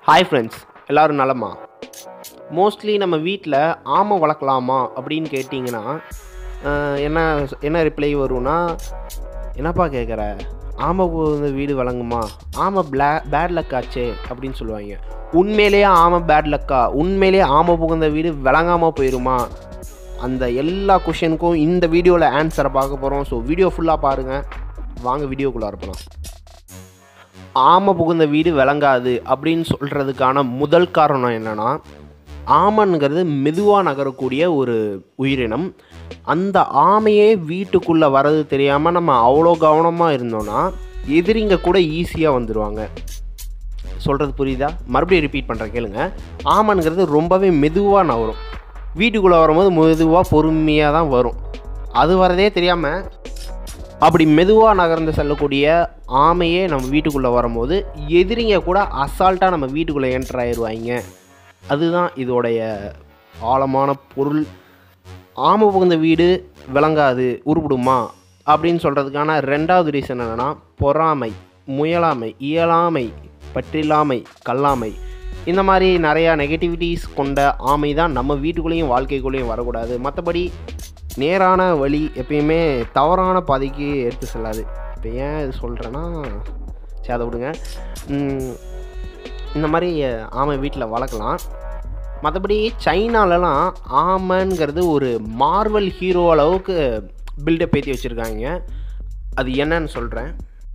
hi friends எல்லோரும் நலமா mostly நம்ம வீட்டில் ஆமை வளர்க்கலாமா அப்படின்னு கேட்டிங்கன்னா அஹ், என்ன என்ன ரிப்ளை வரும்னா என்னப்பா கேட்குற ஆமை வந்து வீடு வழங்குமா ஆமை பிளா பேட் லக் ஆச்சே அப்படின்னு சொல்லுவாங்க உண்மையிலேயே ஆமை பேட் லக்கா உண்மையிலேயே ஆமை புகுந்த வீடு விளங்காமல் போயிருமா அந்த எல்லா கொஷனுக்கும் இந்த வீடியோவில் ஆன்சரை பார்க்க போகிறோம் ஸோ வீடியோ ஃபுல்லாக பாருங்கள் வாங்க வீடியோக்குள்ளே இருப்பலாம் ஆமை புகுந்த வீடு விளங்காது அப்படின்னு சொல்கிறதுக்கான முதல் காரணம் என்னென்னா ஆமன்கிறது மெதுவாக நகரக்கூடிய ஒரு உயிரினம் அந்த ஆமையே வீட்டுக்குள்ளே வர்றது தெரியாமல் நம்ம அவ்வளோ கவனமாக இருந்தோன்னா எதிரிங்க கூட ஈஸியாக வந்துடுவாங்க சொல்கிறது புரியுதா மறுபடியும் ரிப்பீட் பண்ணுறேன் கேளுங்க ஆமன்கிறது ரொம்பவே மெதுவாக நகரும் வீட்டுக்குள்ளே வரும்போது மெதுவாக பொறுமையாக தான் வரும் அது வரதே தெரியாமல் அப்படி மெதுவாக நகர்ந்து செல்லக்கூடிய ஆமையே நம்ம வீட்டுக்குள்ளே வரும்போது எதிரிங்க கூட அசால்ட்டாக நம்ம வீட்டுக்குள்ளே என்டர் ஆயிடுவாங்க அதுதான் இதோடைய ஆழமான பொருள் ஆமை புகுந்த வீடு விளங்காது உருப்பிடுமா அப்படின்னு சொல்கிறதுக்கான ரெண்டாவது ரீசன் என்னென்னா பொறாமை முயலாமை இயலாமை பற்றில்லாமை கல்லாமை இந்த மாதிரி நிறையா நெகட்டிவிட்டிஸ் கொண்ட ஆமை தான் நம்ம வீட்டுக்குள்ளேயும் வாழ்க்கைக்குள்ளேயும் வரக்கூடாது மற்றபடி நேரான வழி எப்பயுமே தவறான பாதைக்கு எடுத்து செல்லாது இப்போ ஏன் இது சொல்கிறேன்னா சரி அதை விடுங்க உம், இந்த மாதிரி ஆமை வீட்டில் வளர்க்கலாம் மற்றபடி சைனாலலாம் ஆமைங்கிறது ஒரு மார்வல் ஹீரோ அளவுக்கு பில்டப் ஏற்றி வச்சுருக்காங்க அது என்னன்னு சொல்கிறேன்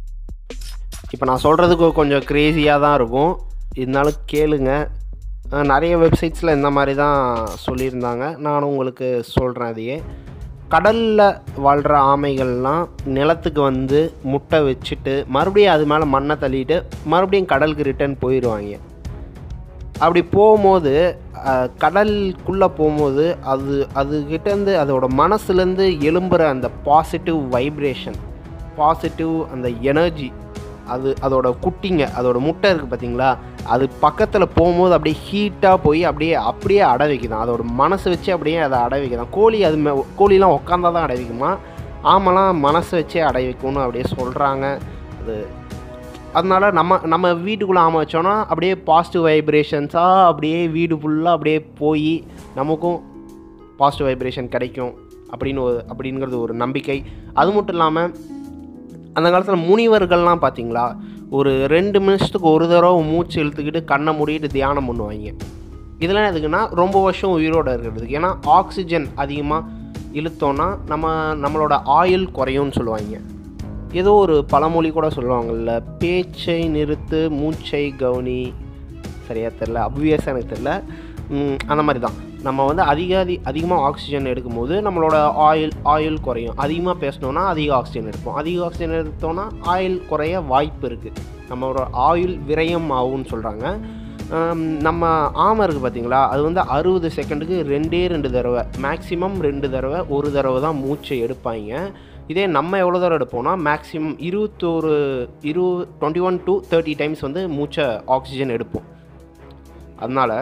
இப்போ நான் சொல்கிறதுக்கு கொஞ்சம் க்ரேஸியாக தான் இருக்கும் இருந்தாலும் கேளுங்க அஹ் நிறைய வெப்சைட்ஸில் இந்த மாதிரி தான் சொல்லியிருந்தாங்க நானும் உங்களுக்கு சொல்கிறேன் அதையே கடலில் வாழ்கிற ஆமைகள்லாம் நிலத்துக்கு வந்து முட்டை வச்சுட்டு மறுபடியும் அது மேலே மண்ணை தள்ளிட்டு மறுபடியும் கடலுக்கு ரிட்டர்ன் போயிடுவாங்க அப்படி போகும்போது அஹ், கடலுக்குள்ளே போகும்போது அது அதுகிட்டேருந்து அதோட மனசுலேருந்து எழும்புற அந்த பாசிட்டிவ் வைப்ரேஷன் பாசிட்டிவ் அந்த எனர்ஜி அது அதோட குட்டிங்க அதோட முட்டை இருக்குது பார்த்தீங்களா அது பக்கத்தில் போகும்போது அப்படியே ஹீட்டாக போய் அப்படியே அப்படியே அடை வைக்குதான் அதோட மனசு வச்சு அப்படியே அதை அடை வைக்குதான் கோழி அது மே கோழிலாம் உட்காந்தா தான் அடை வைக்குமா ஆமெல்லாம் மனசு வச்சே அடை வைக்கும்னு அப்படியே சொல்கிறாங்க அது அதனால நம்ம நம்ம வீட்டுக்குள்ளே ஆமை வச்சோன்னா அப்படியே பாசிட்டிவ் வைப்ரேஷன்ஸாக அப்படியே வீடு ஃபுல்லாக அப்படியே போய் நமக்கும் பாசிட்டிவ் வைப்ரேஷன் கிடைக்கும் அப்படின்னு ஒரு அப்படிங்கிறது ஒரு நம்பிக்கை அது மட்டும் இல்லாமல் அந்த காலத்தில் முனிவர்கள்லாம் பார்த்தீங்களா ஒரு ரெண்டு நிமிஷத்துக்கு ஒரு தடவை மூச்சு இழுத்துக்கிட்டு கண்ணை மூடிட்டு தியானம் பண்ணுவாங்க இதெல்லாம் எதுக்குன்னா ரொம்ப வருஷம் உயிரோடு இருக்கிறதுக்கு ஏன்னா ஆக்சிஜன் அதிகமாக இழுத்தோன்னா நம்ம நம்மளோட ஆயுள் குறையும்னு சொல்லுவாங்க ஏதோ ஒரு பழமொழி கூட சொல்லுவாங்கல்ல பேச்சை நிறுத்து மூச்சை கவனி சரியா தெரில அப்வியஸாக எனக்கு தெரில ம், அந்த மாதிரி தான் நம்ம வந்து அதிக அதி அதிகமாக ஆக்சிஜன் எடுக்கும்போது நம்மளோட ஆயில் ஆயில் குறையும் அதிகமாக பேசினோன்னா அதிக ஆக்சிஜன் எடுப்போம் அதிக ஆக்சிஜன் எடுத்தோன்னா ஆயில் குறைய வாய்ப்பு இருக்குது நம்மளோட ஆயுள் விரயம் ஆகும்னு சொல்கிறாங்க நம்ம ஆமை இருக்குது பார்த்தீங்களா அது வந்து அறுபது செகண்டுக்கு ரெண்டே ரெண்டு தடவை மேக்ஸிமம் ரெண்டு தடவை ஒரு தடவை தான் மூச்சை எடுப்பாங்க இதே நம்ம எவ்வளோ தடவை எடுப்போம்னா மேக்ஸிமம் இருபத்தோரு இரு twenty one two thirty times வந்து மூச்சை ஆக்சிஜன் எடுப்போம் அதனால்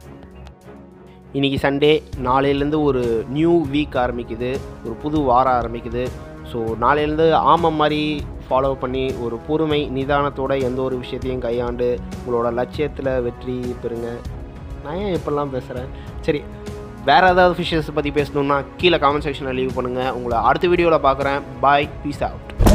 இன்றைக்கி சண்டே நாளையிலேருந்து ஒரு நியூ வீக் ஆரம்பிக்குது ஒரு புது வாரம் ஆரம்பிக்குது ஸோ நாளையிலேருந்து ஆமை மாதிரி ஃபாலோ பண்ணி ஒரு பொறுமை நிதானத்தோட எந்த ஒரு விஷயத்தையும் கையாண்டு உங்களோட லட்சியத்தில் வெற்றி பெறுங்க நான் ஏன் இப்படிலாம் பேசுகிறேன் சரி வேறு ஏதாவது ஃபிஷஸ் பற்றி பேசணுன்னா கீழே காமெண்ட் செக்ஷனில் லீவ் பண்ணுங்கள் உங்களை அடுத்த வீடியோவில் பார்க்குறேன் பாய் பீஸ் அவுட்